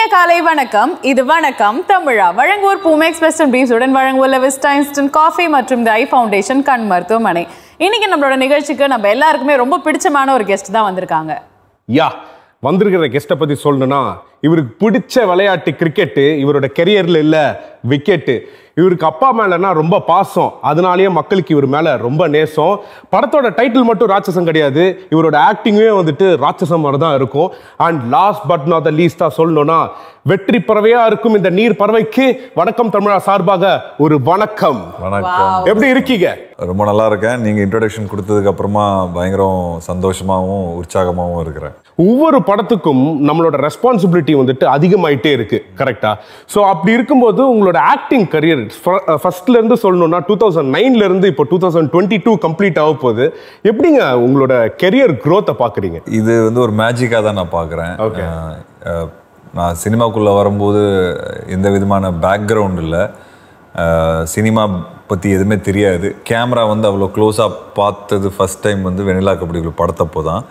காலை வணக்கம் இது வணக்கம் தமிழா வழங்குவோர் பூமெக்ஸ் வெஸ்டர்ன் பிரீவ்ஸுடன் வழங்குவோர் விஸ்டா இன்ஸ்டன்ட் காஃபி மற்றும் தி ஐ ஃபவுண்டேஷன் கண் மருத்துவமனை இன்னைக்கு நம்மளோட நிகழ்ச்சிக்கு நம்ம எல்லாருக்குமே ரொம்ப பிடிச்சமான ஒரு கெஸ்ட் தான் வந்திருக்காங்க யா வந்திருக்கிற கெஸ்ட்டை பற்றி சொல்லணும்னா இவருக்கு பிடிச்ச விளையாட்டு கிரிக்கெட்டு இவரோட கெரியரில் இல்லை விக்கெட்டு இவருக்கு அப்பா மேலனா ரொம்ப பாசம் அதனாலேயே மக்களுக்கு இவர் மேலே ரொம்ப நேசம் படத்தோட டைட்டில் மட்டும் ராட்சசம் கிடையாது இவரோட ஆக்டிங்கே வந்துட்டு ராட்சசம் மாதிரி தான் இருக்கும் and last but not the லீஸ்டா சொல்லணும்னா வெற்றி பறவையா இருக்கும் இந்த நீர் பறவைக்கு வணக்கம் தமிழா சார்பாக ஒரு வணக்கம் வணக்கம் எப்படி இருக்கீங்க ரொம்ப நல்லா இருக்கேன் நீங்க இன்ட்ரோடக்ஷன் கொடுத்ததுக்கு அப்புறமா பயங்கரம் சந்தோஷமாவும் உற்சாகமாவும் இருக்கிறேன் ஒவ்வொரு படத்துக்கும் நம்மளோட ரெஸ்பான்சிபிலிட்டி வந்துட்டு அதிகமாயிட்டே இருக்கு கரெக்டா ஸோ அப்படி இருக்கும்போது உங்களோட ஆக்டிங் கரியர் ஃபர்ஸ்ட்ல இருந்து சொல்லணும்னா டூ தௌசண்ட் நைன்ல இருந்து இப்போ two thousand twenty two complete ஆக போகுது எப்படிங்க உங்களோட கெரியர் க்ரோத்தை பாக்குறீங்க இது வந்து ஒரு மேஜிக்காக தான் நான் பார்க்குறேன் Okay. நான் சினிமாக்குள்ளே வரும்போது எந்த விதமான பேக்ரவுண்ட் இல்லை சினிமா பற்றி எதுவுமே தெரியாது கேமரா வந்து அவ்வளோ க்ளோஸாக பார்த்தது ஃபஸ்ட் டைம் வந்து வெண்ணிலா கபடிக்குள்ள படத்தப்போ தான்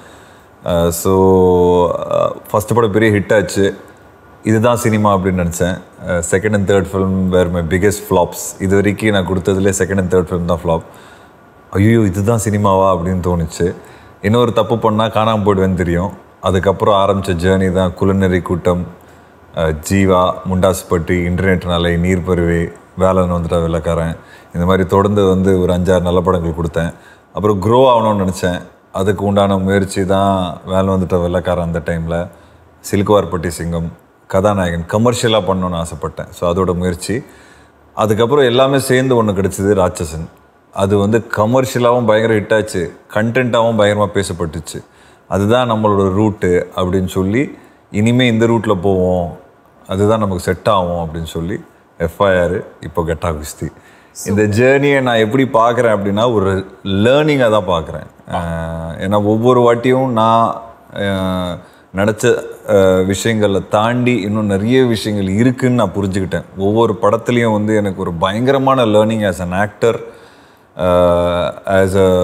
ஸோ ஃபஸ்ட்டு படம் பெரிய ஹிட் ஆச்சு இதுதான் சினிமா அப்படின்னு நினச்சேன் second and third film where my biggest flops இது வரைக்கும் நான் கொடுத்ததுலேயே செகண்ட் அண்ட் தேர்ட் ஃபிலிம் தான் ஃப்ளாப் ஐயோ இதுதான் சினிமாவா அப்படின்னு தோணுச்சு இன்னொரு தப்பு பண்ணால் காணாமல் போயிடுவேன்னு தெரியும் அதுக்கப்புறம் ஆரம்பித்த ஜேர்னி தான் குலநெறி கூட்டம் அஹ், ஜீவா முண்டாசுப்பட்டி இன்டர்நெட் நாளை நீர்ப்பருவி வேலன் வந்துட்டா வெள்ளக்காரன் இந்த மாதிரி தொடர்ந்து வந்து ஒரு அஞ்சாறு நல்ல படங்கள் கொடுத்தேன் அப்புறம் க்ரோ ஆகணும்னு நினச்சேன் அதுக்கு உண்டான முயற்சி தான் வேலை வந்துட்ட வெள்ளக்காரன் அந்த டைமில் சிலுக்குவார்பட்டி சிங்கம் கதாநாயகன் கமர்ஷியலாக பண்ணணும்னு ஆசைப்பட்டேன் ஸோ அதோட முயற்சி அதுக்கப்புறம் எல்லாமே சேர்ந்து ஒன்று கிடைச்சது ராட்சசன் அது வந்து கமர்ஷியலாகவும் பயங்கர ஹிட் ஆச்சு கண்டென்ட்டாகவும் பயங்கரமாக பேசப்பட்டுச்சு அதுதான் நம்மளோட ரூட்டு அப்படின்னு சொல்லி இனிமே இந்த ரூட்டில் போவோம் அதுதான் நமக்கு செட் ஆகும் அப்படின்னு சொல்லி எஃப்ஐஆர் இப்போ கெட்டா குஸ்தி இந்த ஜேர்னியை நான் எப்படி பார்க்குறேன் அப்படின்னா ஒரு லேர்னிங்காக தான் பார்க்குறேன் ஏன்னா ஒவ்வொரு வாட்டியும் நான் அஹ், நினச்ச அஹ், விஷயங்களை தாண்டி இன்னும் நிறைய விஷயங்கள் இருக்குன்னு நான் புரிஞ்சுக்கிட்டேன் ஒவ்வொரு படத்துலையும் வந்து எனக்கு ஒரு பயங்கரமான learning as an actor as a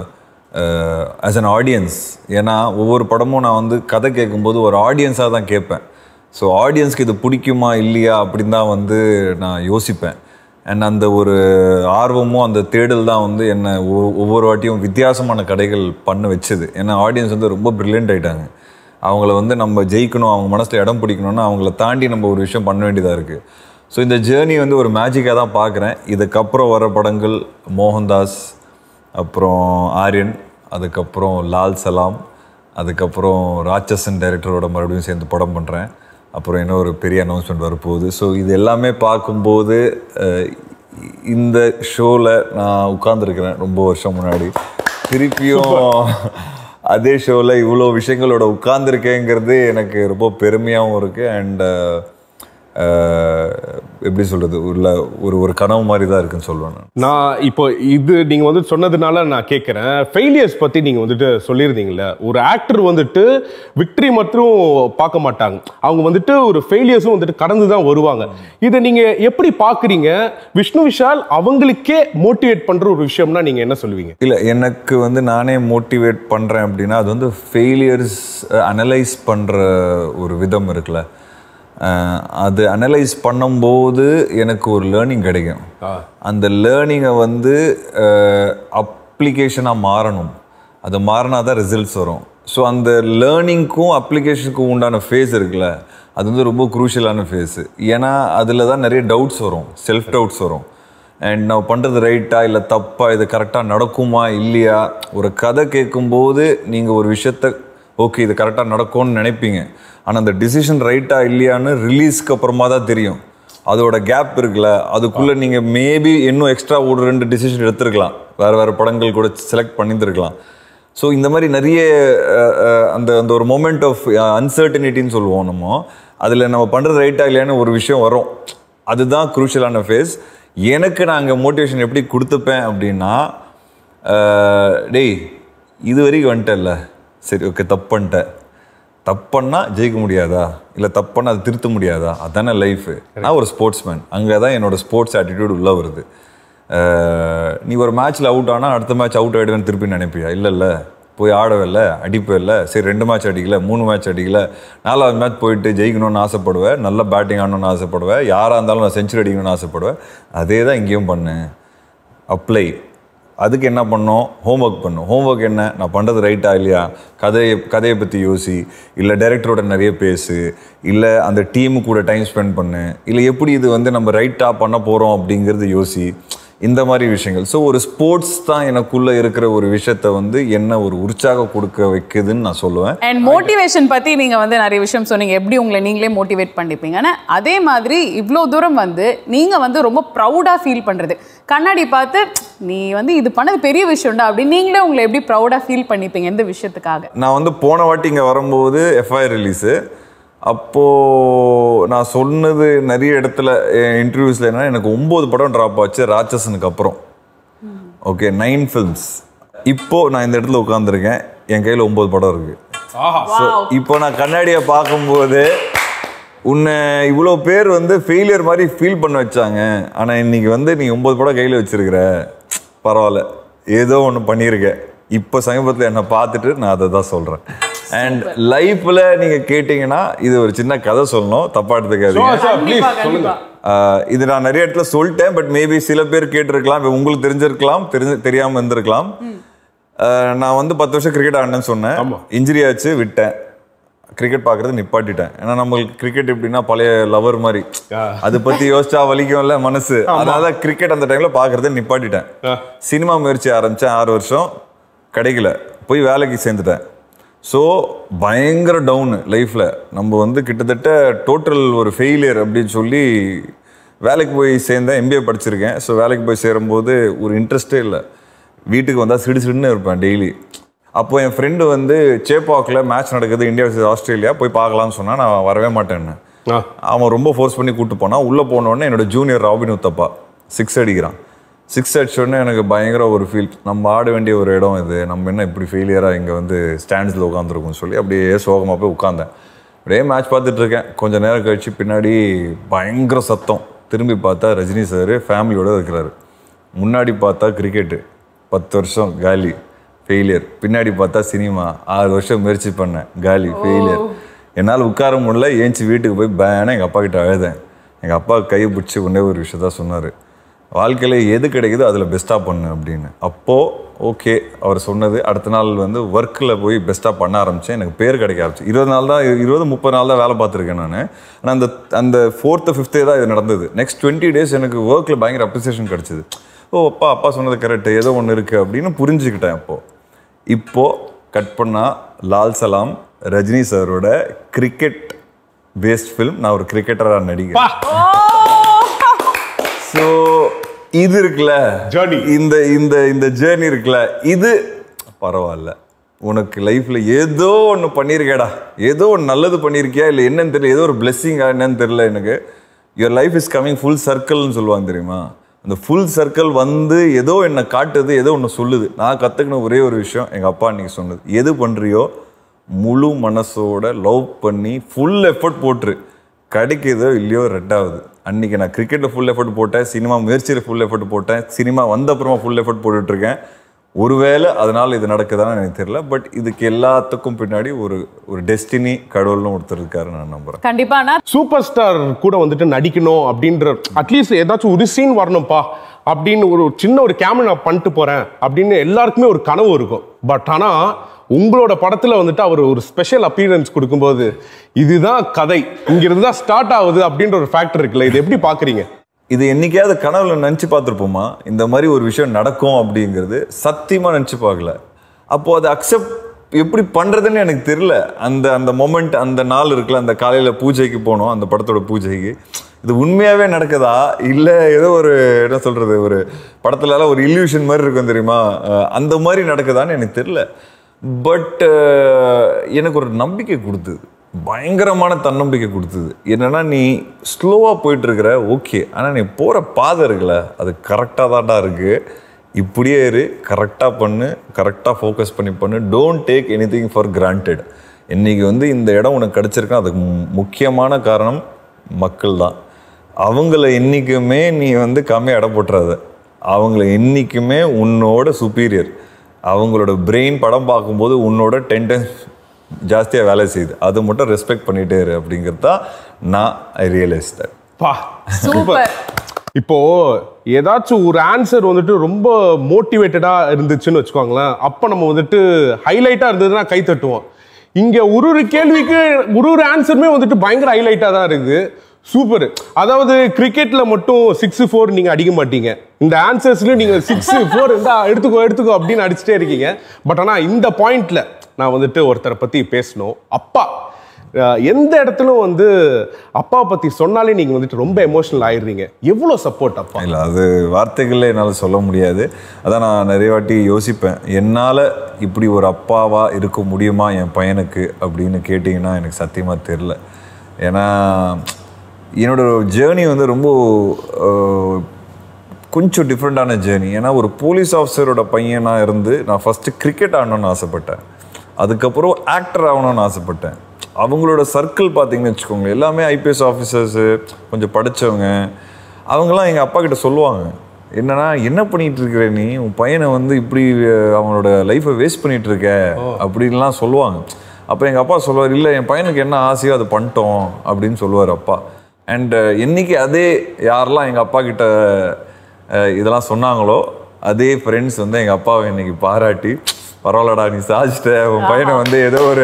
as an audience ஏன்னா ஒவ்வொரு படமும் நான் வந்து கதை கேட்கும்போது ஒரு ஆடியன்ஸாக தான் கேட்பேன் ஸோ ஆடியன்ஸ்க்கு இது பிடிக்குமா இல்லையா அப்படின்னு தான் வந்து நான் யோசிப்பேன் அண்ட் அந்த ஒரு ஆர்வமும் அந்த தேடல் தான் வந்து என்னை ஒ- ஒவ்வொரு வாட்டியும் வித்தியாசமான கடைகள் பண்ண வச்சது ஏன்னா ஆடியன்ஸ் வந்து ரொம்ப ப்ரில்லியன்ட் ஆயிட்டாங்க அவங்கள வந்து நம்ம ஜெயிக்கணும் அவங்க மனசில் இடம் பிடிக்கணும்னா அவங்கள தாண்டி நம்ம ஒரு விஷயம் பண்ண வேண்டியதாக இருக்குது ஸோ இந்த ஜேர்னி வந்து ஒரு மேஜிக்காக தான் பார்க்குறேன் இதுக்கப்புறம் வர படங்கள் மோகன்தாஸ் அப்புறம் ஆரியன் அதுக்கப்புறம் லால் சலாம் அதுக்கப்புறம் ராட்சசன் டைரக்டரோட மறுபடியும் சேர்ந்து படம் பண்ணுறேன் அப்புறம் இன்னும் ஒரு பெரிய அனௌன்ஸ்மெண்ட் வரப்போகுது ஸோ இது எல்லாமே பார்க்கும்போது அஹ், இந்த ஷோவில் நான் உட்கார்ந்துருக்கிறேன் ரொம்ப வருஷம் முன்னாடி திருப்பியும் அதே ஷோவில் இவ்வளோ விஷயங்களோட உட்கார்ந்துருக்கேங்கிறது எனக்கு ரொம்ப பெருமையாகவும் இருக்குது அண்ட் எப்படி சொல்கிறது உள்ள ஒரு ஒரு கனவு மாதிரி தான் இருக்குன்னு சொல்லுவேன் நான் நான் இப்போ இது நீங்க வந்து சொன்னதுனால நான் கேட்குறேன் ஃபெயிலியர்ஸ் பத்தி நீங்க வந்துட்டு சொல்லியிருந்தீங்கல்ல ஒரு ஆக்டர் வந்துட்டு விக்டரி மட்டும் பார்க்க மாட்டாங்க அவங்க வந்துட்டு ஒரு ஃபெயிலியர்ஸும் வந்துட்டு கடந்து தான் வருவாங்க இதை நீங்க எப்படி பாக்குறீங்க விஷ்ணு விஷால் அவங்களுக்கே மோட்டிவேட் பண்ற ஒரு விஷயம்னா நீங்க என்ன சொல்லுவீங்க இல்லை எனக்கு வந்து நானே மோட்டிவேட் பண்ணுறேன் அப்படின்னா அது வந்து ஃபெயிலியர்ஸ் அனலைஸ் பண்ணுற ஒரு விதம் இருக்குல்ல அஹ், அது அனலைஸ் பண்ணும்போது எனக்கு ஒரு லேர்னிங் கிடைக்கும் அந்த லேர்னிங்கை வந்து அப்ளிகேஷனாக மாறணும் அது மாறினா தான் ரிசல்ட்ஸ் வரும் ஸோ அந்த லேர்னிங்க்கும் அப்ளிகேஷனுக்கும் உண்டான ஃபேஸ் இருக்குல்ல அது வந்து ரொம்ப குரூஷியலான ஃபேஸு ஏன்னா அதில் தான் நிறைய டவுட்ஸ் வரும் செல்ஃப் டவுட்ஸ் வரும் அண்ட் நம்ம பண்ணுறது ரைட்டா இல்லை தப்பா இது கரெக்டாக நடக்குமா இல்லையா ஒரு கதை கேட்கும்போது நீங்கள் ஒரு விஷயத்த ஓகே இது கரெக்டாக நடக்கும்னு நினைப்பீங்க ஆனால் அந்த டிசிஷன் ரைட்டா இல்லையான்னு ரிலீஸ்க்கு அப்புறமா தான் தெரியும் அதோட கேப் இருக்குல்ல அதுக்குள்ளே நீங்கள் மேபி இன்னும் எக்ஸ்ட்ரா ஒரு ரெண்டு டிசிஷன் எடுத்திருக்கலாம் வேறு வேறு படங்கள் கூட செலக்ட் பண்ணியிருந்துருக்கலாம் ஸோ இந்த மாதிரி நிறைய அஹ், அஹ், அந்த அந்த ஒரு மொமெண்ட் ஆஃப் அன்சர்டனிட்டின்னு சொல்லுவோம் நம்ம அதில் நம்ம பண்ணுறது ரைட்டா இல்லையான்னு ஒரு விஷயம் வரும் அதுதான் குரூஷியலான ஃபேஸ் எனக்கு நான் அங்கே மோட்டிவேஷன் எப்படி கொடுத்துப்பேன் அப்படின்னா அஹ், டேய் இது வரைக்கும் வந்துட்டல்ல சரி ஓகே தப்பு பண்ணிட்டேன் தப்பண்ணா ஜெயிக்க முடியாதா இல்லை தப்பண்ணா அது திருத்த முடியாதா அதானே லைஃபு நான் ஒரு ஸ்போர்ட்ஸ்மேன் அங்கே தான் என்னோட ஸ்போர்ட்ஸ் ஆட்டிடியூட் உள்ளே வருது அஹ், நீ ஒரு மேட்ச்சில் அவுட் ஆனால் அடுத்த மேட்ச் அவுட் ஆகிடுவேன்னு திருப்பி நினைப்பியா இல்லை இல்லை போய் ஆடவில்ல அடிப்பதில்ல சரி ரெண்டு மேட்ச் அடிக்கல மூணு மேட்ச் அடிக்கல நாலாவது மேட்ச் போயிட்டு ஜெயிக்கணும்னு ஆசைப்படுவேன் நல்ல பேட்டிங் ஆடணும்னு ஆசைப்படுவேன் யாராக இருந்தாலும் நான் செஞ்சுரி அடிக்கணும்னு ஆசைப்படுவேன் அதே தான் இங்கேயும் பண்ணேன் அப்ளை அதுக்கு என்ன பண்ணோம் ஹோம்ஒர்க் பண்ணோம் ஹோம்ஒர்க் என்ன நான் பண்ணுறது ரைட்டா இல்லையா கதையை கதையை பற்றி யோசி இல்லை டைரக்டரோட நிறைய பேசு இல்லை அந்த டீமு கூட டைம் ஸ்பெண்ட் பண்ணு இல்லை எப்படி இது வந்து நம்ம ரைட்டாக பண்ண போகிறோம் அப்படிங்கிறது யோசி இந்த மாதிரி விஷயங்கள் ஸோ ஒரு ஸ்போர்ட்ஸ் தான் எனக்குள்ளே இருக்கிற ஒரு விஷயத்த வந்து என்ன ஒரு உற்சாகம் கொடுக்க வைக்குதுன்னு நான் சொல்லுவேன் அண்ட் மோட்டிவேஷன் பத்தி நீங்க வந்து நிறைய விஷயம் சொன்னீங்க எப்படி உங்களை நீங்களே மோட்டிவேட் பண்ணிப்பீங்க ஆனா அதே மாதிரி இவ்வளோ தூரம் வந்து நீங்க வந்து ரொம்ப ப்ரௌடா ஃபீல் பண்றது கண்ணாடி பார்த்து நீ வந்து இது பண்ணது பெரிய விஷயம்டா அப்படின்னு நீங்களே உங்களை எப்படி ப்ரௌடா ஃபீல் பண்ணிப்பீங்க எந்த விஷயத்துக்காக நான் வந்து போன வாட்டி இங்கே வரும்போது எஃப்ஐஆர் ரிலீஸு அப்போது நான் சொன்னது நிறைய இடத்துல இன்டர்வியூஸில் என்னன்னா எனக்கு ஒம்பது படம் ட்ராப் ஆச்சு ராட்சசனுக்கு அப்புறம் ஓகே நைன் ஃபில்ம்ஸ் இப்போ நான் இந்த இடத்துல உட்காந்துருக்கேன் என் கையில் ஒம்பது படம் இருக்குது ஸோ இப்போ நான் கண்ணாடியை பார்க்கும்போது உன்னை இவ்வளோ பேர் வந்து ஃபெயிலியர் மாதிரி ஃபீல் பண்ண வச்சாங்க ஆனால் இன்னைக்கு வந்து நீ ஒம்பது படம் கையில் வச்சிருக்கிற பரவாயில்ல ஏதோ ஒன்று பண்ணியிருக்க இப்போ சமீபத்தில் என்னை பார்த்துட்டு நான் அதை தான் சொல்கிறேன் அண்ட் லைஃப்பில் நீங்கள் கேட்டிங்கன்னா இது ஒரு சின்ன கதை சொல்லணும் தப்பாக எடுத்துக்காதீங்க சார் ப்ளீஸ் கண்டிப்பா, சொல்லுங்க கண்டிப்பா. ஆஹ் இது நான் நிறைய இடத்துல சொல்லிட்டேன் பட் மேபி சில பேர் கேட்டிருக்கலாம் இப்ப உங்களுக்கு தெரிஞ்சிருக்கலாம் தெரிஞ்சு தெரியாம இருந்திருக்கலாம் ஆஹ் நான் வந்து பத்து வருஷம் கிரிக்கெட் ஆடினேன்னு சொன்னேன் ஆமா. இன்ஜுரி ஆச்சு விட்டேன் கிரிக்கெட் பார்க்கறது நிப்பாட்டிட்டேன் ஏன்னா நம்மளுக்கு கிரிக்கெட் எப்படின்னா பழைய லவர் மாதிரி அதை பத்தி யோசிச்சா வலிக்கும்ல மனசு அதனால கிரிக்கெட் அந்த டைம்ல பார்க்கறத நிப்பாட்டிட்டேன் சினிமா முயற்சி ஆரம்பிச்சேன் ஆறு வருஷம் கிடைக்கல போய் வேலைக்கு சேர்ந்துட்டேன் ஸோ பயங்கர டவுனு லைஃப்பில் நம்ம வந்து கிட்டத்தட்ட டோட்டல் ஒரு ஃபெயிலியர் அப்படின்னு சொல்லி வேலைக்கு போய் சேர்ந்தேன் எம்பிஏ படிச்சிருக்கேன் ஸோ வேலைக்கு போய் சேரும்போது ஒரு இன்ட்ரெஸ்டே இல்லை வீட்டுக்கு வந்தால் சிடு சிடுன்னு இருப்பேன் டெய்லி அப்போ என் ஃப்ரெண்டு வந்து சேப்பாக்கில் மேட்ச் நடக்குது இந்தியா vs ஆஸ்திரேலியா போய் பார்க்கலாம்னு சொன்னால் நான் வரவே மாட்டேன்னு ஆ. அவன் ரொம்ப ஃபோர்ஸ் பண்ணி கூட்டு போனான் உள்ளே போனோடனே என்னோட ஜூனியர் ராபின் உத்தப்பா சிக்ஸ் அடிக்கிறான் சிக்ஸ் அடிச்சோடனே எனக்கு பயங்கர ஒரு ஃபீல் நம்ம ஆட வேண்டிய ஒரு இடம் இது நம்ம என்ன இப்படி ஃபெயிலியராக இங்கே வந்து ஸ்டாண்ட்ஸில் உட்காந்துருக்கோம்னு சொல்லி அப்படியே சோகமாக போய் உட்காந்தேன் அப்படியே மேட்ச் பார்த்துட்டு இருக்கேன் கொஞ்ச நேரம் கழிச்சு பின்னாடி பயங்கர சத்தம் திரும்பி பார்த்தா ரஜினி சார் ஃபேமிலியோட இருக்கிறாரு முன்னாடி பார்த்தா கிரிக்கெட்டு பத்து வருஷம் காலி ஃபெயிலியர் பின்னாடி பார்த்தா சினிமா ஆறு வருஷம் முயற்சி பண்ணேன் காலி ஃபெயிலியர் என்னால் உட்கார முடியல ஏஞ்சி வீட்டுக்கு போய் பேனா எங்கள் அப்பா கிட்ட அழுதேன் எங்கள் அப்பா கையை பிடிச்சி ஒன்றே ஒரு விஷயத்த சொன்னார் வாழ்க்கையில் எது கிடைக்குதோ அதில் பெஸ்ட்டாக பண்ணு அப்படின்னு அப்போது ஓகே அவர் சொன்னது அடுத்த நாள் வந்து ஒர்க்கில் போய் பெஸ்ட்டாக பண்ண ஆரம்பித்தேன் எனக்கு பேர் கிடைக்க ஆரம்பிச்சு இருபது நாள் தான் இருபது முப்பது நாள் தான் வேலை பார்த்துருக்கேன் நான் ஆனால் அந்த அந்த ஃபோர்த்து ஃபிஃப்த்தே தான் இது நடந்தது நெக்ஸ்ட் டுவெண்ட்டி டேஸ் எனக்கு ஒர்க்கில் பயங்கர அப்ரிசியேஷன் கிடச்சிது ஓ அப்பா அப்பா சொன்னது கரெக்ட் ஏதோ ஒன்று இருக்குது அப்படின்னு புரிஞ்சுக்கிட்டேன் அப்போது இப்போது கட் பண்ணால் லால் சலாம் ரஜினி சாரோட கிரிக்கெட் பேஸ்ட் ஃபிலிம் நான் ஒரு கிரிக்கெட்டராக நடிகர் ஸோ இது இருக்குல்ல Journey. இந்த இந்த இந்த ஜேர்னி இருக்குல்ல இது பரவாயில்ல உனக்கு லைஃப்ல ஏதோ ஒன்று பண்ணியிருக்கேடா ஏதோ ஒன்று நல்லது பண்ணியிருக்கியா இல்லை என்னன்னு தெரியல ஏதோ ஒரு பிளெஸ்ஸிங்கா என்னன்னு தெரியல எனக்கு your life is coming full சர்க்கிள்னு சொல்லுவாங்க தெரியுமா அந்த ஃபுல் சர்க்கிள் வந்து ஏதோ என்னை காட்டுது ஏதோ ஒன்று சொல்லுது நான் கற்றுக்கின ஒரே ஒரு விஷயம் எங்கள் அப்பா அன்னைக்கு சொன்னது எது பண்ணுறியோ முழு மனசோட லவ் பண்ணி ஃபுல் எஃபர்ட் போட்டுரு கிடைக்குதோ இல்லையோ ரெண்டாவது அன்னைக்கு நான் கிரிக்கெட்டில் ஃபுல் எஃபர்ட் போட்டேன் சினிமா முயற்சியில் ஃபுல் எஃபர்ட் போட்டேன் சினிமா வந்த அப்புறமா ஃபுல் எஃபர்ட் போட்டுட்டு இருக்கேன் ஒருவேளை அதனால இது நடக்குதான்னு எனக்கு தெரியல பட் இதுக்கு எல்லாத்துக்கும் பின்னாடி ஒரு ஒரு டெஸ்டினி கடவுள்னு ஒருத்தர் இருக்காரு நான் நம்புறேன் கண்டிப்பா நான் சூப்பர் ஸ்டார் கூட வந்துட்டு நடிக்கணும் அப்படின்ற அட்லீஸ்ட் ஏதாச்சும் ஒரு சீன் வரணும்ப்பா அப்படின்னு ஒரு சின்ன ஒரு கேமரா நான் பண்ணிட்டு போறேன் அப்படின்னு எல்லாருக்குமே ஒரு கனவு இருக்கும் பட் ஆனா உங்களோட படத்துல வந்துட்டு அவர் ஒரு ஸ்பெஷல் அப்பீரன்ஸ் கொடுக்கும்போது இதுதான் கதை இங்கிருந்து தான் ஸ்டார்ட் ஆகுது அப்படின்ற ஒரு ஃபேக்டர் இருக்குல்ல இது எப்படி பாக்குறீங்க இது என்னைக்காவது கனவுல நினச்சி பார்த்துருப்போமா இந்த மாதிரி ஒரு விஷயம் நடக்கும் அப்படிங்கிறது சத்தியமாக நினச்சி பார்க்கல அப்போது அதை அக்செப்ட் எப்படி பண்ணுறதுன்னு எனக்கு தெரியல அந்த அந்த மொமெண்ட் அந்த நாள் இருக்குல்ல அந்த காலையில் பூஜைக்கு போனோம் அந்த படத்தோட பூஜைக்கு இது உண்மையாகவே நடக்குதா இல்லை ஏதோ ஒரு என்ன சொல்கிறது ஒரு படத்துலலாம் ஒரு இல்யூஷன் மாதிரி இருக்கும் தெரியுமா அஹ் அந்த மாதிரி நடக்குதான்னு எனக்கு தெரியல பட் எனக்கு ஒரு நம்பிக்கை கொடுத்தது பயங்கரமான தன்னம்பிக்கை கொடுத்தது என்னன்னா நீ ஸ்லோவாக போயிட்டு இருக்கிற ஓகே ஆனால் நீ போகிற பாதை இருக்குல்ல அது கரெக்டாக தான்டா இருக்கு இப்படியே இரு கரெக்டாக பண்ணு கரெக்டாக ஃபோக்கஸ் பண்ணி பண்ணு don't take any thing for granted இன்னைக்கு வந்து இந்த இடம் உனக்கு கிடச்சிருக்கா அதுக்கு மு- முக்கியமான காரணம் மக்கள் தான் அவங்கள என்றைக்குமே நீ வந்து கம்மியாக இடம் போட்டுறாத அவங்கள என்றைக்குமே உன்னோட சுப்பீரியர் அவங்களோட பிரெயின் படம் பார்க்கும்போது உன்னோட டென் டைம்ஸ் ஜாஸ்தியாக வேலை செய்யுது அது மட்டும் ரெஸ்பெக்ட் பண்ணிட்டே இரு அப்படிங்கிறது தான் நான் ஐ ரியலைஸ் தட் பா சூப்பர் இப்போ ஏதாச்சும் ஒரு ஆன்சர் வந்துட்டு ரொம்ப மோட்டிவேட்டடா இருந்துச்சுன்னு வச்சுக்கோங்களேன் அப்ப நம்ம வந்துட்டு ஹைலைட்டா இருந்ததுன்னா கை தட்டுவோம் இங்க ஒரு ஒரு கேள்விக்கு ஒரு ஒரு ஆன்சருமே வந்துட்டு பயங்கர ஹைலைட்டா தான் இருக்குது சூப்பர் அதாவது கிரிக்கெட்ல மட்டும் சிக்ஸ் ஃபோர் நீங்க அடிக்க மாட்டீங்க இந்த ஆன்சர்ஸ்லயும் நீங்க சிக்ஸ் ஃபோர் இருந்தா எடுத்துக்கோ எடுத்துக்கோ அப்படின்னு அடிச்சுட்டே இருக்கீங்க பட் ஆனா இந்த பாயிண்ட்ல நான் வந்துட்டு ஒருத்தரை பத்தி பேசணும் அப்பா அஹ் எந்த இடத்துலும் வந்து அப்பா பத்தி சொன்னாலே நீங்க வந்துட்டு ரொம்ப எமோஷனல் ஆயிடுறீங்க எவ்வளவு சப்போர்ட் அப்பா இல்லை அது வார்த்தைகளில் என்னால் சொல்ல முடியாது அதான் நான் நிறைய வாட்டி யோசிப்பேன் என்னால் இப்படி ஒரு அப்பாவாக இருக்க முடியுமா என் பையனுக்கு அப்படின்னு கேட்டிங்கன்னா எனக்கு சத்தியமாக தெரில ஏன்னா என்னோட ஜேர்னி வந்து ரொம்ப அஹ், கொஞ்சம் டிஃப்ரெண்ட்டான ஜேர்னி ஏன்னா ஒரு போலீஸ் ஆஃபீஸரோட பையனாக இருந்து நான் ஃபஸ்ட்டு கிரிக்கெட் ஆடணும்னு ஆசைப்பட்டேன் அதுக்கப்புறம் ஆக்டர் ஆகணும்னு ஆசைப்பட்டேன் அவங்களோட சர்க்கிள் பார்த்தீங்கன்னு வச்சுக்கோங்களேன் எல்லாமே ஐபிஎஸ் ஆஃபீஸர்ஸு கொஞ்சம் படித்தவங்க அவங்கெல்லாம் எங்கள் அப்பா கிட்ட சொல்லுவாங்க என்னன்னா என்ன பண்ணிட்டு இருக்கிற நீ உன் பையனை வந்து இப்படி அஹ், அவனோட லைஃப்பை வேஸ்ட் பண்ணிட்டு இருக்க அப்படின்லாம் சொல்லுவாங்க அப்போ எங்கள் அப்பா சொல்லுவார் இல்லை என் பையனுக்கு என்ன ஆசையோ அதை பண்ணிட்டோம் அப்படின்னு சொல்லுவார் அப்பா அண்ட் என்னைக்கு அதே யாரெல்லாம் எங்கள் அப்பா கிட்ட அஹ், இதெல்லாம் சொன்னாங்களோ அதே ஃப்ரெண்ட்ஸ் வந்து எங்கள் அப்பாவை இன்னைக்கு பாராட்டி பரவாயில்லடா நீ சாதிச்சிட்ட உன் பையனை வந்து ஏதோ ஒரு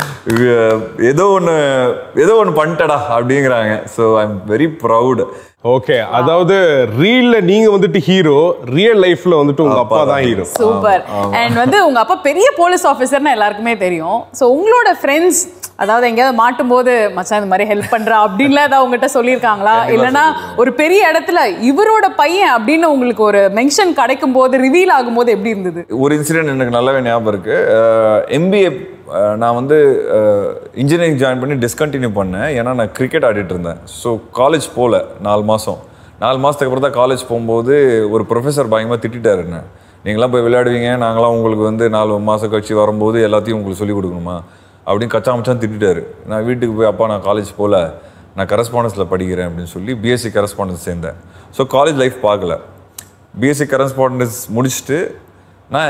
அஹ், ஏதோ ஒன்று ஏதோ ஒன்று பண்ணிட்டடா அப்படிங்கிறாங்க so I am very proud okay அதாவது ரீல்ல நீங்க வந்துட்டு ஹீரோ ரியல் லைஃப்ல வந்துட்டு உங்க அப்பா தான் ஹீரோ சூப்பர் அண்ட் வந்து உங்க அப்பா பெரிய போலீஸ் ஆஃபீஸர்னு எல்லாருக்குமே தெரியும் ஸோ உங்களோட ஃப்ரெண்ட்ஸ் அதாவது எங்கேயாவது மாட்டும் போது மச்சான் இந்த மாதிரி ஹெல்ப் பண்றா அப்படின்லாம் ஏதாவது உங்ககிட்ட சொல்லியிருக்காங்களா இல்லைன்னா ஒரு பெரிய இடத்துல இவரோட பையன் அப்படின்னு உங்களுக்கு ஒரு மென்ஷன் கிடைக்கும் போது ரிவீல் ஆகும்போது எப்படி இருந்தது ஒரு இன்சிடென்ட் எனக்கு நல்லாவே ஞாபகம் இருக்கு எம்பிஏ நான் வந்து இன்ஜினியரிங் ஜாயின் பண்ணி டிஸ்கண்டினியூ பண்ணேன் ஏன்னா நான் கிரிக்கெட் ஆடிட்டு இருந்தேன் ஸோ காலேஜ் போகல நாலு மாதம் நாலு மாதத்துக்கு அப்புறம் தான் காலேஜ் போகும்போது ஒரு ப்ரொஃபஸர் பயங்கரமாக திட்டாரு என்ன நீங்களாம் போய் விளையாடுவீங்க நாங்களாம் உங்களுக்கு வந்து நாலு மாதம் கழிச்சு வரும்போது எல்லாத்தையும் உங்களுக்கு சொல்லிக் கொடுக்கணுமா அப்படின்னு கச்சா மச்சான் திட்டாரு நான் வீட்டுக்கு போய் அப்பா நான் காலேஜ் போகல நான் கரஸ்பாண்டன்ஸில் படிக்கிறேன் அப்படின்னு சொல்லி பிஎஸ்சி கரஸ்பாண்டன்ஸ் சேர்ந்தேன் ஸோ காலேஜ் லைஃப் பார்க்கல பிஎஸ்சி கரஸ்பாண்டன்ஸ் முடிச்சுட்டு நான்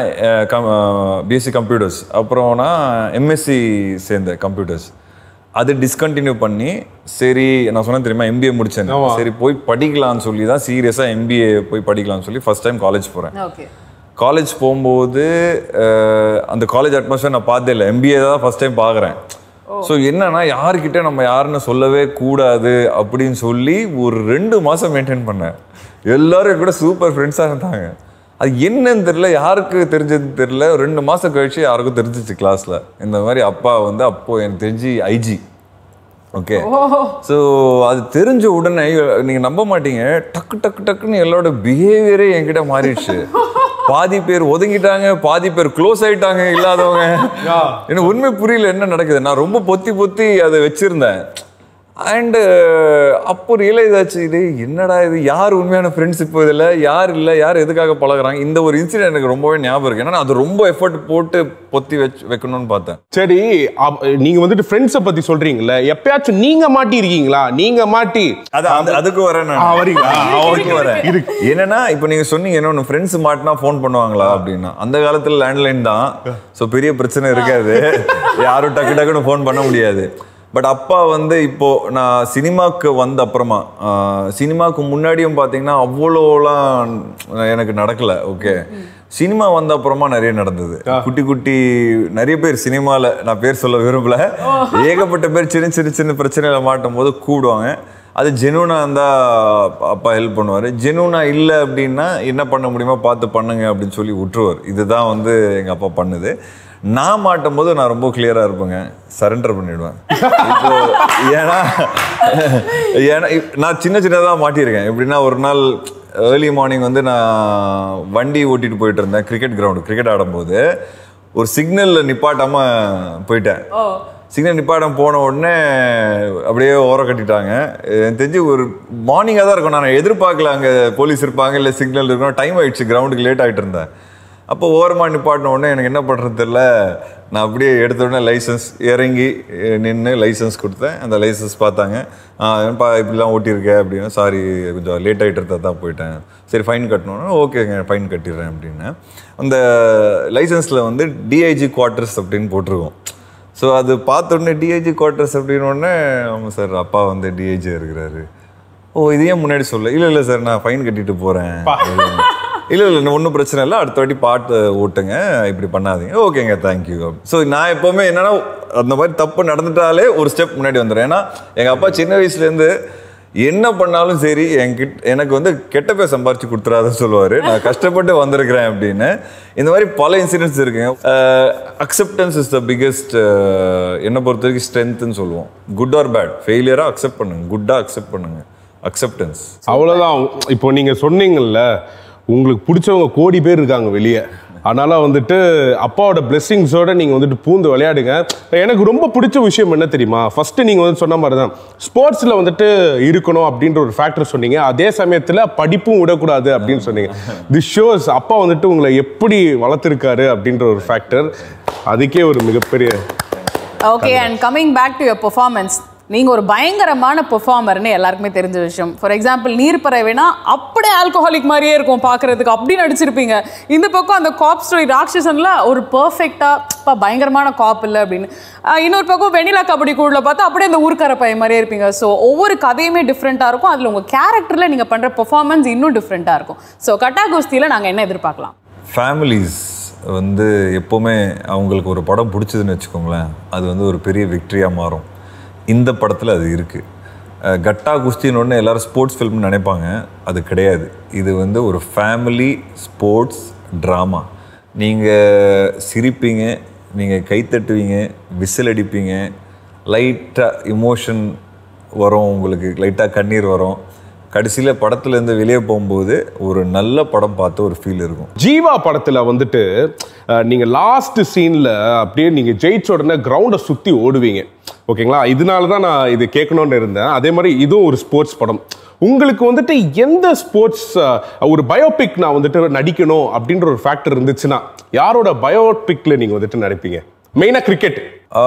பிஎஸ்சி கம்ப்யூட்டர்ஸ் அப்புறம் நான் எம்எஸ்சி சேர்ந்தேன் கம்ப்யூட்டர்ஸ் அது டிஸ்கண்டினியூ பண்ணி சரி நான் சொன்னேன் தெரியுமா எம்பிஏ முடிச்சேன் சரி போய் படிக்கலாம்னு சொல்லி தான் சீரியஸாக எம்பிஏ போய் படிக்கலாம்னு சொல்லி ஃபர்ஸ்ட் டைம் காலேஜ் போகிறேன் ஓகே காலேஜ் போகும்போது அஹ், அந்த காலேஜ் அட்மாஸ்பியர் நான் பார்த்தே இல்லை எம்பிஏ தான் ஃபர்ஸ்ட் டைம் பார்க்குறேன் ஸோ என்னன்னா யாருக்கிட்ட நம்ம யாருன்னு சொல்லவே கூடாது அப்படின்னு சொல்லி ஒரு ரெண்டு மாதம் மெயின்டைன் பண்ணேன் எல்லாரும் கூட சூப்பர் ஃப்ரெண்ட்ஸாக இருந்தாங்க அது என்னன்னு தெரியல யாருக்கு தெரிஞ்சது தெரியல ரெண்டு மாதம் கழிச்சு யாருக்கும் தெரிஞ்சிச்சு கிளாஸில் இந்த மாதிரி அப்பா வந்து அப்போ எனக்கு தெரிஞ்சு ஐஜி ஓகே ஸோ அது தெரிஞ்ச உடனே நீங்க நம்ப மாட்டீங்க டக்கு டக்கு டக்குன்னு எல்லாரோட பிஹேவியரே என்கிட்ட மாறிடுச்சு பாதி பேர் ஒதுங்கிட்டாங்க பாதி பேர் க்ளோஸ் ஆயிட்டாங்க இல்லாதவங்க எனக்கு உண்மை புரியல என்ன நடக்குது நான் ரொம்ப பொத்தி பொத்தி அதை வச்சிருந்தேன் அண்டு அப்போ ரியலைஸ் ஆச்சு இது என்னடா இது யார் உண்மையான ஃப்ரெண்ட்ஸ் இப்போ இதில் யார் இல்லை யார் எதுக்காக பழகுறாங்க இந்த ஒரு இன்சிடென்ட் எனக்கு ரொம்பவே ஞாபகம் இருக்கு ஏன்னா நான் அது ரொம்ப எஃபர்ட் போட்டு பொத்தி வச்சு வைக்கணும்னு பார்த்தேன் சரி அப்- நீங்க வந்துட்டு ஃப்ரெண்ட்ஸை பத்தி சொல்றீங்கல்ல எப்பயாச்சும் நீங்க மாட்டி இருக்கீங்களா நீங்க மாட்டி அது அது- அதுக்கு வரேன் நான். ஆ, வரீங்களா? ஆ, அதுக்கு வரேன் என்னன்னா இப்போ நீங்க சொன்னீங்க என்ன ஃப்ரெண்ட்ஸ் மாட்டினா ஃபோன் பண்ணுவாங்களா அப்படின்னா அந்த காலத்துல லேண்ட்லைன் தான் ஸோ பெரிய பிரச்சனை இருக்காது யாரும் டக்கு டக்குன்னு ஃபோன் பண்ண முடியாது பட் அப்பா வந்து இப்போ நான் சினிமாக்கு வந்த அப்புறமா ஆஹ், சினிமாக்கு முன்னாடியும் பார்த்தீங்கன்னா அவ்வளோலாம் எனக்கு நடக்கல ஓகே சினிமா வந்த அப்புறமா நிறைய நடந்தது குட்டி குட்டி நிறைய பேர் சினிமால நான் பேர் சொல்ல விரும்பல ஏகப்பட்ட பேர் சின்ன சின்ன சின்ன பிரச்சனைகளை மாட்டும் போது கூடுவாங்க அது ஜெனூனா இருந்தால் அப்பா ஹெல்ப் பண்ணுவார் ஜெனூனா இல்லை அப்படின்னா என்ன பண்ண முடியுமோ பார்த்து பண்ணுங்க அப்படின்னு சொல்லி விட்டுருவார் இதுதான் வந்து எங்கள் அப்பா பண்ணுது நான் மாட்டும் போது நான் ரொம்ப கிளியராக இருப்பேங்க சரண்டர் பண்ணிடுவேன் இப்போ ஏன்னா ஏன்னா இப்- நான் சின்ன சின்னதாக மாட்டியிருக்கேன் எப்படின்னா ஒரு நாள் ஏர்லி மார்னிங் வந்து நான் வண்டி ஓட்டிட்டு போயிட்டு இருந்தேன் கிரிக்கெட் கிரவுண்டு கிரிக்கெட் ஆடும்போது ஒரு சிக்னல்ல நிப்பாட்டாம போயிட்டேன் சிக்னல் நிப்பாட்டம் போன உடனே அப்படியே ஓரம் கட்டிட்டாங்க எனக்கு தெரிஞ்சு ஒரு மார்னிங்காக தான் இருக்கும் நான் எதிர்பார்க்கல அங்கே போலீஸ் இருப்பாங்க இல்லை சிக்னல் இருக்கணும் டைம் ஆயிடுச்சு கிரவுண்டுக்கு லேட் ஆகிட்டு இருந்தேன் அப்போ ஓரமாக நிப்பாட்டின உடனே எனக்கு என்ன பண்ணுறது தெரியல நான் அப்படியே எடுத்த உடனே லைசன்ஸ் இறங்கி நின்று லைசன்ஸ் கொடுத்தேன் அந்த லைசன்ஸ் பார்த்தாங்க "ஆ, ஏன்பா இப்படிலாம் ஓட்டியிருக்க அப்படின்னு சாரி கொஞ்சம் லேட் ஆகிட்டு தான் போயிட்டேன் சரி ஃபைன் கட்டணும்னா ஓகேங்க ஃபைன் கட்டிடுறேன் அப்படின்னு அந்த லைசன்ஸில் வந்து டிஐஜி குவார்ட்டர்ஸ் அப்படின்னு போட்டிருக்கோம் ஸோ அது பார்த்த உடனே டிஐஜி குவார்ட்டர்ஸ் அப்படின்னு உடனே ஆமாம் சார் அப்பா வந்து டிஐஜி இருக்கிறாரு ஓ இது ஏன் முன்னாடி சொல்ல இல்லை இல்லை சார் நான் ஃபைன் கட்டிட்டு போகிறேன் இல்லை இல்லை ஒன்றும் பிரச்சனை இல்லை அடுத்த வாட்டி பாட்டு ஓட்டுங்க இப்படி பண்ணாதீங்க ஓகேங்க தேங்க்யூ ஸோ நான் எப்போவுமே என்னன்னா அந்த மாதிரி தப்பு நடந்துட்டாலே ஒரு ஸ்டெப் முன்னாடி வந்துடுறேன் ஏன்னா எங்கள் அப்பா சின்ன வயசுலேருந்து என்ன பண்ணாலும் சரி என்கிட்ட எனக்கு வந்து கெட்ட பேர் சம்பாரிச்சு கொடுத்துறாதுன்னு சொல்லுவார் நான் கஷ்டப்பட்டு வந்திருக்கிறேன் அப்படின்னு இந்த மாதிரி பல இன்சிடென்ட்ஸ் இருக்குங்க அக்செப்டன்ஸ் இஸ் த பிக்கெஸ்ட் என்னை பொறுத்த வரைக்கும் ஸ்ட்ரென்த்னு சொல்லுவோம் குட் ஆர் பேட் ஃபெயிலியராக அக்செப்ட் பண்ணுங்க குட்டாக அக்செப்ட் பண்ணுங்க அக்செப்டன்ஸ் அவ்வளவுதான் இப்போ நீங்க சொன்னீங்கல்ல உங்களுக்கு பிடிச்சவங்க கோடி பேர் இருக்காங்க வெளியே அதனால வந்துட்டு அப்பாவோட பிளெஸிங்ஸோட நீங்க வந்துட்டு பூந்து விளையாடுங்க எனக்கு ரொம்ப பிடிச்ச விஷயம் என்ன தெரியுமா ஃபர்ஸ்ட் நீங்க வந்து சொன்ன மாதிரி தான் ஸ்போர்ட்ஸ்ல வந்துட்டு இருக்கணும் அப்படின்ற ஒரு ஃபேக்டர் சொன்னீங்க அதே சமயத்துல படிப்பும் விடக்கூடாது அப்படின்னு சொன்னீங்க தி ஷோஸ் அப்பா வந்துட்டு உங்களை எப்படி வளர்த்துருக்காரு அப்படின்ற ஒரு ஃபேக்டர் அதுக்கே ஒரு மிகப்பெரிய okay and coming back to your performance நீங்க ஒரு பயங்கரமான பெர்ஃபார்மர்னு எல்லாருக்குமே தெரிஞ்ச விஷயம் ஃபார் எக்ஸாம்பிள் நீர் பறவைனா அப்படியே ஆல்கஹாலிக் மாதிரியே இருக்கும் பார்க்கறதுக்கு அப்படி நடிச்சிருப்பீங்க இந்த பக்கம் அந்த காப் ஸ்டோரி ராட்சசன்ல ஒரு பர்ஃபெக்டாக பயங்கரமான காப் இல்லை அப்படின்னு ஆஹ் இன்னொரு பக்கம் வெண்ணிலா கபடி குழுல பார்த்தா அப்படியே அந்த ஊர்க்கார பையன் மாதிரியே இருப்பீங்க ஸோ ஒவ்வொரு கதையுமே டிஃப்ரெண்ட்டாக இருக்கும் அதில் உங்கள் கேரக்டரில் நீங்கள் பண்ணுற பெர்ஃபார்மன்ஸ் இன்னும் டிஃப்ரெண்ட்டாக இருக்கும் ஸோ கட்டா குஸ்தியில் நாங்கள் என்ன எதிர்பார்க்கலாம் ஃபேமிலிஸ் வந்து எப்போவுமே அவங்களுக்கு ஒரு படம் பிடிச்சதுன்னு வச்சுக்கோங்களேன் அது வந்து ஒரு பெரிய விக்ட்ரியாக மாறும் இந்த படத்தில் அது இருக்குது கட்டா குஸ்தின்னு ஒன்று எல்லாரும் ஸ்போர்ட்ஸ் ஃபில்ம்னு நினைப்பாங்க அது கிடையாது இது வந்து ஒரு ஃபேமிலி ஸ்போர்ட்ஸ் ட்ராமா நீங்கள் சிரிப்பீங்க நீங்கள் கைத்தட்டுவீங்க விசில் அடிப்பீங்க லைட்டாக இமோஷன் வரும் உங்களுக்கு லைட்டாக கண்ணீர் வரும் கடைசியில் படத்துலேருந்து வெளியே போகும்போது ஒரு நல்ல படம் பார்த்து ஒரு ஃபீல் இருக்கும் ஜீவா படத்துல வந்துட்டு அஹ், நீங்க லாஸ்ட் சீன்ல அப்படியே நீங்க ஜெயிச்ச உடனே கிரவுண்டை சுத்தி ஓடுவீங்க ஓகேங்களா இதனால தான் நான் இது கேட்கணும்னு இருந்தேன் அதே மாதிரி இதுவும் ஒரு ஸ்போர்ட்ஸ் படம் உங்களுக்கு வந்துட்டு எந்த ஸ்போர்ட்ஸ் ஒரு பயோபிக் நான் வந்துட்டு நடிக்கணும் அப்படின்ற ஒரு ஃபேக்டர் இருந்துச்சுன்னா யாரோட பயோபிக்ல நீங்க வந்துட்டு நடிப்பீங்க மெயினா கிரிக்கெட்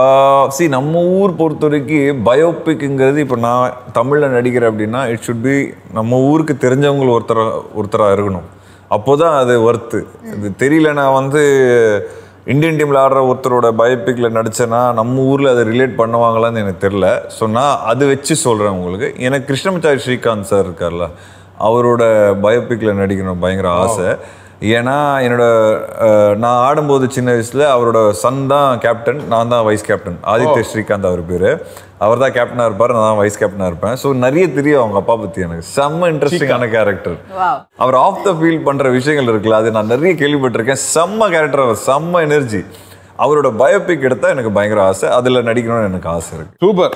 சி நம்ம ஊர் பொறுத்த வரைக்கும் பயோபிக்ங்கிறது இப்போ நான் தமிழில் நடிக்கிறேன் அப்படின்னா இட் ஷுட் பி நம்ம ஊருக்கு தெரிஞ்சவங்க ஒருத்தர ஒருத்தராக இருக்கணும் அப்போ தான் அது ஒர்த்து இது தெரியல நான் வந்து இந்தியன் டீமில் ஆடுற ஒருத்தரோட பயோபிக்கில் நடித்தேன்னா நம்ம ஊரில் அதை ரிலேட் பண்ணுவாங்களான்னு எனக்கு தெரில ஸோ நான் அது வச்சு சொல்கிறேன் உங்களுக்கு எனக்கு கிருஷ்ணமச்சாரி ஸ்ரீகாந்த் சார் இருக்கார்ல அவரோட பயோபிக்கில் நடிக்கணும் பயங்கர ஆசை ஏன்னா என்னோட அஹ், நான் ஆடும்போது சின்ன வயசுல அவரோட சன் தான் கேப்டன் நான் தான் வைஸ் கேப்டன் ஆதித்ய ஸ்ரீகாந்த் அவர் பேரு அவர் தான் கேப்டனா இருப்பார் நான் தான் வைஸ் கேப்டனா இருப்பேன் ஸோ நிறைய தெரியும் அவங்க அப்பா பத்தி எனக்கு செம்ம இன்ட்ரெஸ்டிங்கான கேரக்டர் Wow. அவர் ஆஃப் த ஃபீல்ட் பண்ற விஷயங்கள் இருக்குல்ல அது நான் நிறைய கேள்விப்பட்டிருக்கேன் செம்ம கேரக்டர் அவர் செம்ம எனர்ஜி அவரோட பயோபிக் எடுத்தா எனக்கு பயங்கர ஆசை அதுல நடிக்கணும்னு எனக்கு ஆசை இருக்கு super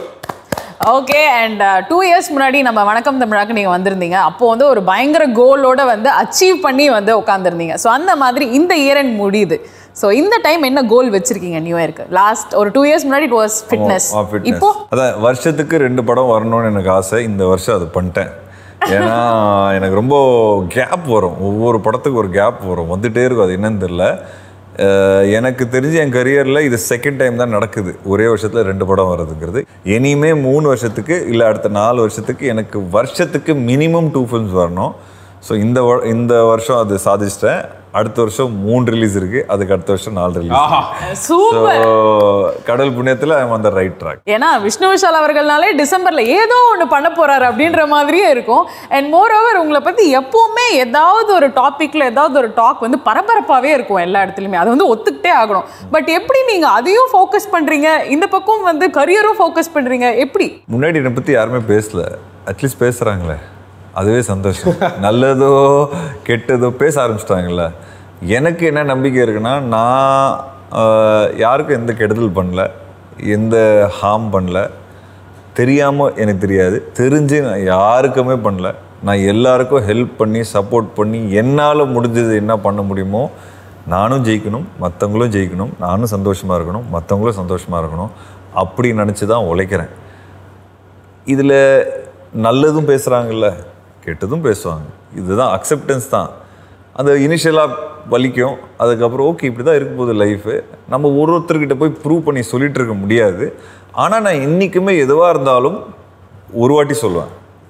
okay and two years முன்னாடி நம்ம வணக்கம் தமிழாக்கு நீங்கள் வந்திருந்தீங்க அப்போ வந்து ஒரு பயங்கர கோலோட வந்து அச்சீவ் பண்ணி வந்து உட்காந்துருந்தீங்க ஸோ அந்த மாதிரி இந்த இயர் அண்ட் முடியுது ஸோ இந்த டைம் என்ன கோல் வச்சிருக்கீங்க நியூ இயர்க்கு லாஸ்ட் ஒரு டூ இயர்ஸ் முன்னாடி இட் வாஸ் ஃபிட்னஸ் ஆ, fitness. இப்போ அதான் வருஷத்துக்கு ரெண்டு படம் வரணும்னு எனக்கு ஆசை இந்த வருஷம் அது பண்ணிட்டேன் ஏன்னா எனக்கு ரொம்ப கேப் வரும் ஒவ்வொரு படத்துக்கு ஒரு கேப் வரும் வந்துட்டே இருக்கும் அது என்னன்னு தெரியல அஹ் எனக்கு தெரிஞ்சு என் கரியரில் இது செகண்ட் டைம் தான் நடக்குது ஒரே வருஷத்தில் ரெண்டு படம் வர்றதுங்கிறது இனிமே மூணு வருஷத்துக்கு இல்லை அடுத்த நாலு வருஷத்துக்கு எனக்கு வருஷத்துக்கு மினிமம் டூ ஃபிலிம்ஸ் வரணும் ஸோ இந்த வ- இந்த வருஷம் அது சாதிச்சிட்டேன் அடுத்த வருஷம் மூணு ரிலீஸ் இருக்கு அதுக்கு அடுத்த வருஷம் நாலு ரிலீஸ் ஸோ சூப்பர் கடல் புண்ணியத்தில் ஐம் அந்த ரைட் ட்ராக் ஏன்னா விஷ்ணு விஷால் அவர்கள்னாலே டிசம்பர்ல ஏதோ ஒன்று பண்ண போறாரு அப்படின்ற மாதிரியே இருக்கும் அண்ட் மோர் ஓவர் உங்களை பத்தி எப்பவுமே ஏதாவது ஒரு டாபிக்ல ஏதாவது ஒரு டாக் வந்து பரபரப்பாவே இருக்கும் எல்லா இடத்துலயுமே அது வந்து ஒத்துக்கிட்டே ஆகணும் பட் எப்படி நீங்க அதையும் ஃபோக்கஸ் பண்றீங்க இந்த பக்கம் வந்து கரியரும் ஃபோக்கஸ் பண்றீங்க எப்படி முன்னாடி என்னை பற்றி யாருமே பேசல அட்லீஸ்ட் பேசுகிறாங்களே அதுவே சந்தோஷம் நல்லதோ கெட்டதோ பேச ஆரம்பிச்சிட்டாங்கல்ல எனக்கு என்ன நம்பிக்கை இருக்குன்னா நான் ஆஹ், யாருக்கும் எந்த கெடுதல் பண்ணல எந்த ஹார்ம் பண்ணல தெரியாமல் எனக்கு தெரியாது தெரிஞ்சு நான் யாருக்குமே பண்ணல நான் எல்லாருக்கும் ஹெல்ப் பண்ணி சப்போர்ட் பண்ணி என்னால் முடிஞ்சது என்ன பண்ண முடியுமோ நானும் ஜெயிக்கணும் மற்றவங்களும் ஜெயிக்கணும் நானும் சந்தோஷமாக இருக்கணும் மற்றவங்களும் சந்தோஷமாக இருக்கணும் அப்படி நினச்சி தான் உழைக்கிறேன் இதில் நல்லதும் பேசுகிறாங்கல்ல கெட்டதும் பேசுவாங்க இதுதான் அக்செப்டன்ஸ் தான் அந்த இனிஷியலாக வலிக்கும் அதுக்கப்புறம் ஓகே இப்படி தான் இருக்க போகுது லைஃபு நம்ம ஒரு ஒருத்தர்கிட்ட போய் ப்ரூவ் பண்ணி சொல்லிட்டு இருக்க முடியாது ஆனால் நான் இன்றைக்குமே எதுவாக இருந்தாலும் ஒரு வாட்டி சொல்லுவேன்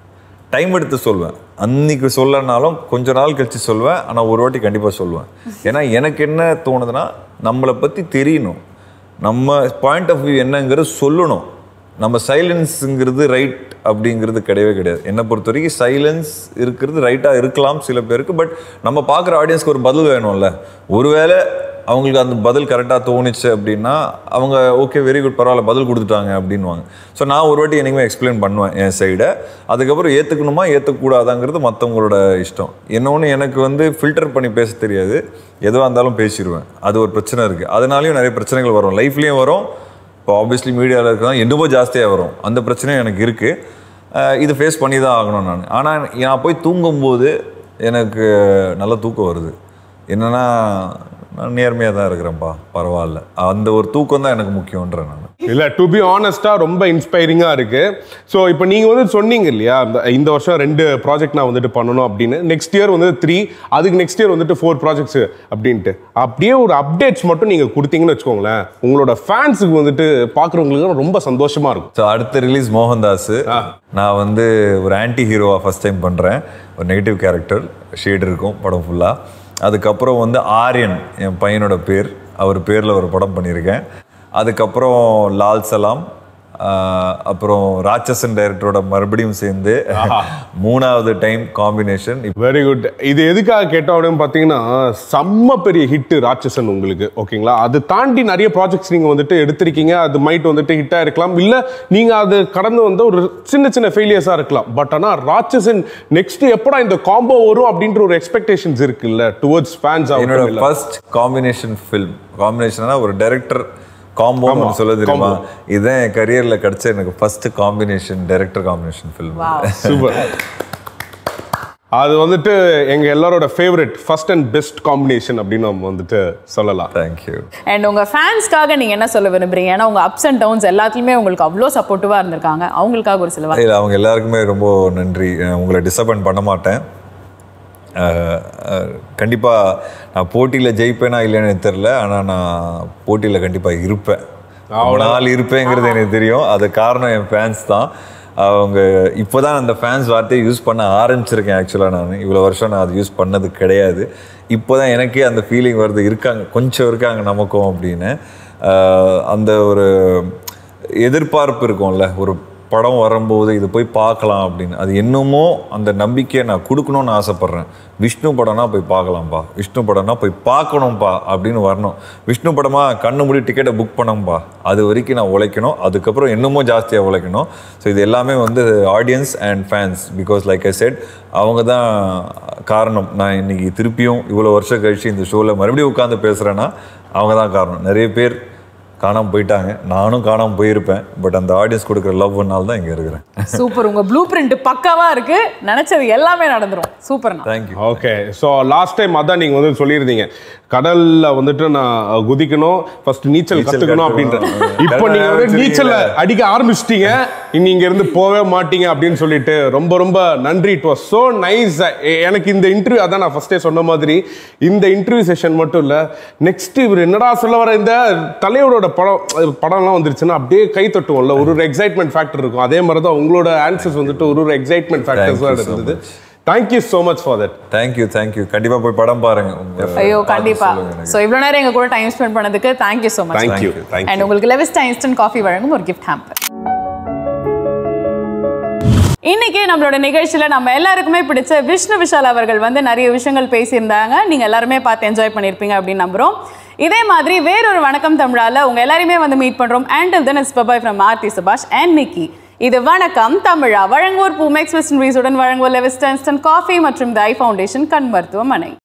டைம் எடுத்து சொல்வேன் அன்னைக்கு சொல்லனாலும் கொஞ்ச நாள் கழிச்சு சொல்வேன் ஆனால் ஒரு வாட்டி கண்டிப்பாக சொல்லுவேன் ஏன்னா எனக்கு என்ன தோணுதுன்னா நம்மளை பற்றி தெரியணும் நம்ம பாயிண்ட் ஆஃப் வியூ என்னங்கிறது சொல்லணும் நம்ம சைலன்ஸுங்கிறது ரைட் அப்படிங்கிறது கிடையவே கிடையாது என்னை பொறுத்த வரைக்கும் சைலன்ஸ் இருக்கிறது ரைட்டாக இருக்கலாம் சில பேருக்கு பட் நம்ம பார்க்குற ஆடியன்ஸ்க்கு ஒரு பதில் வேணும்ல ஒருவேளை அவங்களுக்கு அந்த பதில் கரெக்டாக தோணுச்சு அப்படின்னா அவங்க ஓகே வெரி குட் பரவாயில்ல பதில் கொடுத்துட்டாங்க அப்படின்வாங்க ஸோ நான் ஒரு வாட்டி என்னைக்குமே எக்ஸ்பிளைன் பண்ணுவேன் என் சைடை அதுக்கப்புறம் ஏற்றுக்கணுமா ஏற்றக்கூடாதாங்கிறது மற்றவங்களோட இஷ்டம் இன்னொன்று எனக்கு வந்து ஃபில்டர் பண்ணி பேச தெரியாது எதுவாக இருந்தாலும் பேசிடுவேன் அது ஒரு பிரச்சனை இருக்குது அதனாலையும் நிறைய பிரச்சனைகள் வரும் லைஃப்லேயும் வரும் இப்போ ஆப்வியஸ்லி மீடியாவில் இருக்கிறதா என்னமோ ஜாஸ்தியாக வரும் அந்த பிரச்சனையும் எனக்கு இருக்குது இது ஃபேஸ் பண்ணி தான் ஆகணும் நான் ஆனால் நான் போய் தூங்கும்போது எனக்கு நல்ல தூக்கம் வருது என்னன்னா நான் நேர்மையாக தான் இருக்கிறேன்ப்பா பரவாயில்ல அந்த ஒரு தூக்கம் தான் எனக்கு முக்கியன்றேன் நான் இல்ல டு பி ஆனஸ்டா ரொம்ப இன்ஸ்பைரிங்கா இருக்கு ஸோ இப்போ நீங்க வந்து சொன்னீங்க இல்லையா இந்த- இந்த வருஷம் ரெண்டு ப்ராஜெக்ட் நான் வந்துட்டு பண்ணணும் அப்படின்னு நெக்ஸ்ட் இயர் வந்து த்ரீ அதுக்கு நெக்ஸ்ட் இயர் வந்துட்டு ஃபோர் ப்ராஜெக்ட்ஸ் அப்படின்ட்டு அப்படியே ஒரு அப்டேட்ஸ் மட்டும் நீங்க கொடுத்தீங்கன்னு வச்சுக்கோங்களேன் உங்களோட ஃபேன்ஸுக்கு வந்துட்டு பார்க்குறவங்களுக்கு ரொம்ப சந்தோஷமா இருக்கும் ஸோ அடுத்த ரிலீஸ் மோகன்தாஸ் நான் வந்து ஒரு ஆன்டி ஹீரோவாக ஃபஸ்ட் டைம் பண்ணுறேன் ஒரு நெகட்டிவ் கேரக்டர் ஷேட் இருக்கும் படம் ஃபுல்லாக அதுக்கப்புறம் வந்து ஆரியன் என் பையனோட பேர் அவர் பேரில் ஒரு படம் பண்ணியிருக்கேன் அதுக்கப்புறம் லால் சலாம் ஆஹ் அப்புறம் ராட்சசன் டைரக்டரோட மறுபடியும் சேர்ந்து மூணாவது டைம் காம்பினேஷன் வெரி குட் இது எதுக்காக கேட்டோம் அப்படின்னு பார்த்தீங்கன்னா செம்ம பெரிய ஹிட் ராட்சசன் உங்களுக்கு ஓகேங்களா அது தாண்டி நிறைய ப்ராஜெக்ட்ஸ் நீங்கள் வந்துட்டு எடுத்திருக்கீங்க அது மைட் வந்துட்டு ஹிட்டாக இருக்கலாம் இல்லை நீங்கள் அது கடந்து வந்த ஒரு சின்ன சின்ன ஃபெயிலியர்ஸாக இருக்கலாம் பட் ஆனால் ராட்சசன் நெக்ஸ்ட் எப்படா இந்த காம்போ வரும் அப்படின்ற ஒரு எக்ஸ்பெக்டேஷன்ஸ் இருக்குல்ல டுவர்ட்ஸ் ஃபேன்ஸ் என்னோட ஆகட்டும் ஃபர்ஸ்ட் காம்பினேஷன் ஃபில்ம் காம்பினேஷனா ஒரு டைரக்டர் காம்போ ஆமா, சொல்ல தெரியுமா combo. இதுதான் என் கரியர்ல கிடைச்ச எனக்கு first combination director combination film super அது வந்துட்டு எங்க எல்லாரோட favourite first and best combination அப்படின்னு நம்ம வந்துட்டு சொல்லலாம் தேங்க்யூ அண்ட் உங்க ஃபேன்ஸ்க்காக நீங்க என்ன சொல்ல விரும்புறீங்க ஏன்னா உங்க அப்ஸ் அண்ட் டவுன்ஸ் எல்லாத்துலயுமே உங்களுக்கு அவ்வளோ சப்போர்ட்டிவா இருந்திருக்காங்க அவங்களுக்காக ஒரு சில வார்த்தை. இல்லை அவங்க எல்லாருக்குமே ரொம்ப நன்றி அஹ் உங்களை டிசப்பாயின்ட் பண்ண மாட்டேன் கண்டிப்பாக நான் போட்டியில் ஜெயிப்பேனா இல்லைன்னு எனக்கு தெரில ஆனால் நான் போட்டியில் கண்டிப்பாக இருப்பேன் அவ்வளோ நாள் இருப்பேங்கிறது எனக்கு தெரியும் அது காரணம் என் ஃபேன்ஸ் தான் அவங்க இப்போ தான் அந்த ஃபேன்ஸ் வார்த்தையை யூஸ் பண்ண ஆரம்பிச்சிருக்கேன் ஆக்சுவலாக நான் இவ்வளோ வருஷம் நான் அது யூஸ் பண்ணது கிடையாது இப்போ தான் எனக்கே அந்த ஃபீலிங் வருது இருக்காங்க கொஞ்சம் இருக்காங்க நமக்கும் அப்படின்னு அஹ் அந்த ஒரு எதிர்பார்ப்பு இருக்கும்ல ஒரு படம் வரும்போது இது போய் பார்க்கலாம் அப்படின்னு அது என்னமோ அந்த நம்பிக்கையை நான் கொடுக்கணும்னு ஆசைப்பட்றேன் விஷ்ணு படம்னா போய் பார்க்கலாம்ப்பா விஷ்ணு படம்னா போய் பார்க்கணும்ப்பா அப்படின்னு வரணும் விஷ்ணு படமா கண்ணு மூடி டிக்கெட்டை புக் பண்ணோம்ப்பா அது வரைக்கும் நான் உழைக்கணும் அதுக்கப்புறம் இன்னமும் ஜாஸ்தியாக உழைக்கணும் ஸோ இது எல்லாமே வந்து audience and fans because like I said அவங்க தான் காரணம் நான் இன்னைக்கு திருப்பியும் இவ்வளோ வருஷம் கழிச்சு இந்த ஷோவில் மறுபடியும் உட்காந்து பேசுகிறேன்னா அவங்க தான் காரணம் நிறைய பேர் காணாமல் போயிட்டாங்க நானும் காணாமல் போயிருப்பேன் பட் அந்த ஆடியன்ஸ் கொடுக்குற லவ்னால தான் இங்கே இருக்கிறேன் சூப்பர் உங்க ப்ளூ பிரிண்ட் பக்காவா இருக்கு நினைச்சது எல்லாமே நடந்துரும் சூப்பர்ண்ணா thank you okay so last time அதான் நீங்க வந்து சொல்லியிருந்தீங்க கடல்ல வந்துட்டு நான் குதிக்கணும் ஃபர்ஸ்ட் நீச்சல் நீச்சல் கத்துக்கணும் அப்படின்ற கத்துக்கணும். இப்போ நீங்க வந்து தெரியல. நீச்சல் அடிக்க ஆரம்பிச்சிட்டீங்க இனி இங்க இருந்து போவே மாட்டீங்க அப்படின்னு சொல்லிட்டு ரொம்ப ரொம்ப நன்றி இட் வாஸ் சோ நைஸ் எனக்கு இந்த இன்டர்வியூ அதான் நான் ஃபர்ஸ்டே சொன்ன மாதிரி இந்த இன்டர்வியூ செஷன் மட்டும் இல்ல நெக்ஸ்ட் இவர் என்னடா சொல்ல வர இந்த தலைவரோட படம் அஹ் படம்லாம் வந்துருச்சுன்னா அப்படியே கை தட்டுவோம்ல ஒரு ஒரு எக்ஸைட்மெண்ட் ஃபேக்டர் இருக்கும் அதே மாதிரி தான் உங்களோட ஆன்சர்ஸ் வந்துட்டு ஒரு ஒரு எக்ஸைட்மெண்ட் ஃபேக்டர்ஸ் தான் Thank you so இருந்தது thank you so much for that thank you thank you கண்டிப்பாக போய் படம் பாருங்க உங்க ஐயோ பார்த்து கண்டிப்பா சொல்லுங்க எனக்கு. சோ இவ்வளவு நேரம் எங்க கூட டைம் ஸ்பெண்ட் பண்ணதுக்கு thank you so much thank you you. Thank you and உங்களுக்கு லெவிஸ்டா இன்ஸ்டன்ட் காஃபி வழங்கும் ஒரு கிஃப்ட் ஹேம்பர் இன்னைக்கு நம்மளோட நிகழ்ச்சியில நம்ம எல்லாருக்குமே பிடிச்ச விஷ்ணு விஷால் அவர்கள் வந்து நிறைய விஷயங்கள் பேசியிருந்தாங்க நீங்க எல்லாருமே பார்த்து என்ஜாய் பண்ணியிருப்பீங்க அப்படின்னு நம்புறோம் இதே மாதிரி வேறொரு வணக்கம் தமிழால உங்க எல்லாரையுமே வந்து மீட் பண்றோம் and then is bye bye from Aarthi சுபாஷ் அண்ட் நிக்கி இது வணக்கம் தமிழா வழங்குவோர் பூமெக்ஸ் வெஸ்டர்ன் ரீஸுடன் வழங்குவோர் லெவிஸ்டா இன்ஸ்டன்ட் காஃபி மற்றும் தி ஐ ஃபவுண்டேஷன் கண் மருத்துவமனை